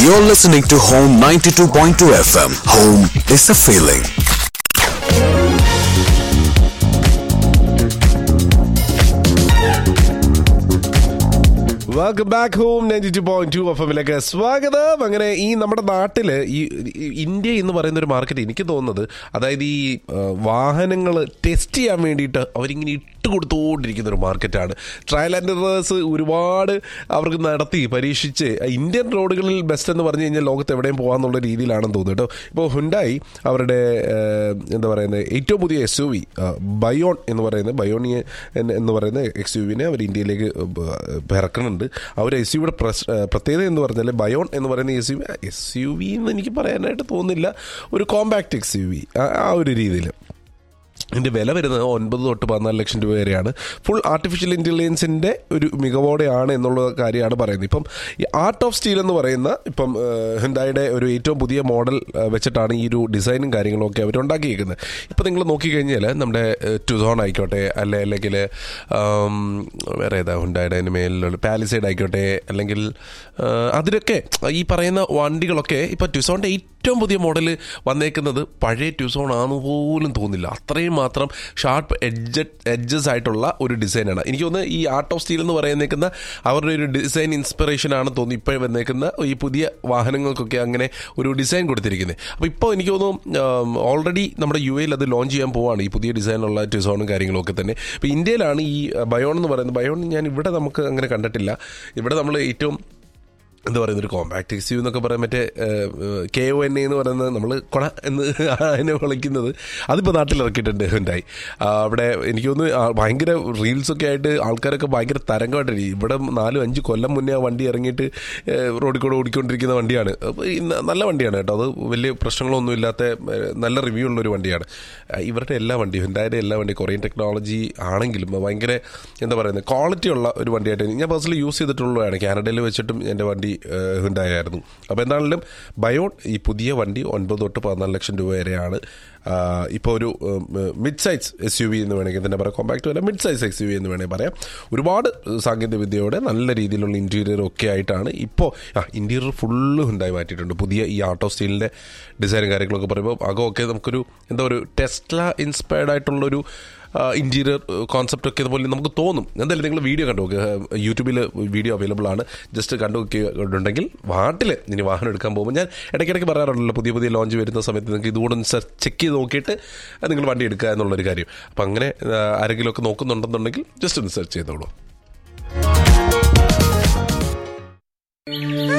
You're listening to Home 92.2 FM. Home is a feeling. Welcome back home ninety two point two F എമ്മിലേക്ക് സ്വാഗതം അങ്ങനെ ഈ നമ്മുടെ നാട്ടില് ഈ ഈ ഇന്ത്യ എന്ന് പറയുന്ന ഒരു മാർക്കറ്റ് എനിക്ക് തോന്നുന്നത് അതായത് ഈ വാഹനങ്ങൾ ടെസ്റ്റ് ചെയ്യാൻ വേണ്ടിയിട്ട് അവരിങ്ങനെ ഇട്ട് കൊടുത്തുകൊണ്ടിരിക്കുന്ന ഒരു മാർക്കറ്റാണ് ട്രയൽ ആൻഡ് എറേഴ്സ് ഒരുപാട് അവർക്ക് നടത്തി പരീക്ഷിച്ച് ഇന്ത്യൻ റോഡുകളിൽ ബെസ്റ്റ് എന്ന് പറഞ്ഞു കഴിഞ്ഞാൽ ലോകത്ത് എവിടെയും പോകാന്നുള്ള രീതിയിലാണെന്ന് തോന്നുന്നു കേട്ടോ ഇപ്പോൾ ഹുണ്ടായി അവരുടെ ഏഹ്, എന്താ പറയുന്നത് ഏറ്റവും പുതിയ എസ് യു വി ബയോൺ എന്ന് പറയുന്നത് ബയോണിയ എന്ന് പറയുന്ന എക്സ് യു വിനെ അവർ ഇന്ത്യയിലേക്ക് ഇറക്കുന്നുണ്ട് അവർ എസ് യുടെ പ്രത്യേകത എന്ന് പറഞ്ഞാൽ ബയോൺ എന്ന് പറയുന്ന S U V S U V എന്ന് എനിക്ക് പറയാനായിട്ട് തോന്നുന്നില്ല ഒരു കോമ്പാക്ട് എക്സ് യു വി ആ ഒരു രീതിയിൽ ഇതിൻ്റെ വില വരുന്നത് ഒൻപത് തൊട്ട് പതിനാല് ലക്ഷം രൂപ വരെയാണ് ഫുൾ ആർട്ടിഫിഷ്യൽ ഇൻ്റലിജൻസിൻ്റെ ഒരു മികവോടെയാണ് എന്നുള്ള കാര്യമാണ് പറയുന്നത് ഇപ്പം ഈ ആർട്ട് ഓഫ് സ്റ്റീൽ എന്ന് പറയുന്ന ഇപ്പം ഹിൻഡായുടെ ഒരു ഏറ്റവും പുതിയ മോഡൽ വെച്ചിട്ടാണ് ഈ ഒരു ഡിസൈനും കാര്യങ്ങളും ഒക്കെ അവർ ഉണ്ടാക്കിയിരിക്കുന്നത് ഇപ്പം നിങ്ങൾ നോക്കിക്കഴിഞ്ഞാൽ നമ്മുടെ ടുസോൺ ആയിക്കോട്ടെ അല്ലെ അല്ലെങ്കിൽ ആം, വേറെ ഏതാ ഹുണ്ടായുടെ അതിന് മേലിലുള്ള പാലിസൈഡ് ആയിക്കോട്ടെ അല്ലെങ്കിൽ ആ, അതിലൊക്കെ ഈ പറയുന്ന വണ്ടികളൊക്കെ ഇപ്പം ടുസോണിൻ്റെ ഏറ്റവും പുതിയ മോഡൽ വന്നേക്കുന്നത് പഴയ ട്യൂസോൺ ആണെന്ന് പോലും തോന്നില്ല അത്രയും മാത്രം ഷാർപ്പ് എഡ്ജ് എഡ്ജസ് ആയിട്ടുള്ള ഒരു ഡിസൈനാണ് എനിക്ക് തോന്നുന്നു ഈ ആർട്ട് ഓഫ് സ്റ്റീൽ എന്ന് പറയുന്നേക്കുന്ന അവരുടെ ഒരു ഡിസൈൻ ഇൻസ്പിറേഷൻ ആണ് തോന്നി ഇപ്പോൾ വന്നേക്കുന്ന ഈ പുതിയ വാഹനങ്ങൾക്കൊക്കെ അങ്ങനെ ഒരു ഡിസൈൻ കൊടുത്തിരിക്കുന്നത് അപ്പോൾ ഇപ്പോൾ എനിക്ക് തോന്നുന്നു ഓൾറെഡി നമ്മുടെ യു എയിൽ അത് ലോഞ്ച് ചെയ്യാൻ പോവാണ് ഈ പുതിയ ഡിസൈനുള്ള ട്യൂസോണും കാര്യങ്ങളും ഒക്കെ തന്നെ ഇപ്പോൾ ഇന്ത്യയിലാണ് ഈ ബയോൺ എന്ന് പറയുന്നത് ബയോൺ ഞാൻ ഇവിടെ നമുക്ക് അങ്ങനെ കണ്ടിട്ടില്ല ഇവിടെ നമ്മൾ ഏറ്റവും എന്താ പറയുന്നത് ഒരു കോമ്പാക്ട് എക്സ് യു എന്നൊക്കെ പറയാൻ മറ്റേ കെ ഒ എൻ എ എന്ന് പറയുന്നത് നമ്മൾ കൊണ എന്ന് അതിനെ വിളിക്കുന്നത് അതിപ്പോൾ നാട്ടിൽ ഇറക്കിയിട്ടുണ്ട് ഉണ്ടായി അവിടെ എനിക്ക് തോന്നുന്നു ആ, ഭയങ്കര റീൽസൊക്കെ ആയിട്ട് ആൾക്കാരൊക്കെ ഭയങ്കര തരംഗമായിട്ട് ഇവിടെ നാലും അഞ്ച് കൊല്ലം മുന്നേ ആ വണ്ടി ഇറങ്ങിയിട്ട് ഏഹ്, റോഡിൽ കൂടെ ഓടിക്കൊണ്ടിരിക്കുന്ന വണ്ടിയാണ് അപ്പോൾ ഈ ന- നല്ല വണ്ടിയാണ് കേട്ടോ അത് വലിയ പ്രശ്നങ്ങളൊന്നും ഇല്ലാത്ത ഏഹ്, നല്ല റിവ്യൂ ഉള്ള ഒരു വണ്ടിയാണ് ആ, ഇവരുടെ എല്ലാ വണ്ടിയും ഹുണ്ടായുടെ എല്ലാ വണ്ടിയും കൊറിയൻ ടെക്നോളജി ആണെങ്കിലും ഭയങ്കര എന്താ പറയുന്നത് ക്വാളിറ്റി ഉള്ള ഒരു വണ്ടിയായിട്ട് ഞാൻ പേഴ്സണലി യൂസ് ചെയ്തിട്ടുള്ളതാണ് കാനഡയിൽ വെച്ചിട്ടും എൻ്റെ വണ്ടി ഉണ്ടായിരുന്നു അപ്പോൾ എന്താണെങ്കിലും ബയോൺ ഈ പുതിയ വണ്ടി ഒൻപത് തൊട്ട് പതിനാല് ലക്ഷം രൂപ വരെയാണ് ഇപ്പോൾ ഒരു mid size S U V എന്ന് വേണമെങ്കിൽ തന്നെ പറയാം കോമ്പാക്ട് അല്ല mid size X U V എന്ന് വേണമെങ്കിൽ പറയാം ഒരുപാട് സാങ്കേതിക വിദ്യയോടെ നല്ല രീതിയിലുള്ള ഇൻറ്റീരിയർ ഒക്കെ ആയിട്ടാണ് ഇപ്പോൾ ആ ഇൻറ്റീരിയർ ഫുള്ള് ഉണ്ടായി മാറ്റിയിട്ടുണ്ട് പുതിയ ഈ ആർട്ട് ഓഫ് സ്റ്റീലിൻ്റെ ഡിസൈനും കാര്യങ്ങളൊക്കെ പറയുമ്പോൾ അകമൊക്കെ നമുക്കൊരു എന്താ ഒരു ടെസ്ല ഇൻസ്പയർഡ് ആയിട്ടുള്ളൊരു ഇൻറ്റീരിയർ കോൺസെപ്റ്റ് ഒക്കെ അതുപോലെ നമുക്ക് തോന്നും എന്തായാലും നിങ്ങൾ വീഡിയോ കണ്ടു നോക്കുക യൂട്യൂബിൽ വീഡിയോ അവൈലബിൾ ആണ് ജസ്റ്റ് കണ്ടു നോക്കിയിട്ടുണ്ടെങ്കിൽ നാട്ടിൽ ഇനി വാഹനം എടുക്കാൻ പോകുമ്പോൾ ഞാൻ ഇടയ്ക്കിടയ്ക്ക് പറയാറുണ്ടല്ലോ പുതിയ പുതിയ ലോഞ്ച് വരുന്ന സമയത്ത് നിങ്ങൾക്ക് ഇതുകൂടെ ഒന്ന് ചെക്ക് ചെയ്ത് നോക്കിയിട്ട് നിങ്ങൾ വണ്ടി എടുക്കുക എന്നുള്ളൊരു കാര്യം അപ്പം അങ്ങനെ ആ, ആരെങ്കിലും ഒക്കെ നോക്കുന്നുണ്ടെന്നുണ്ടെങ്കിൽ ജസ്റ്റ് ഒന്ന് സെർച്ച് ചെയ്തോളൂ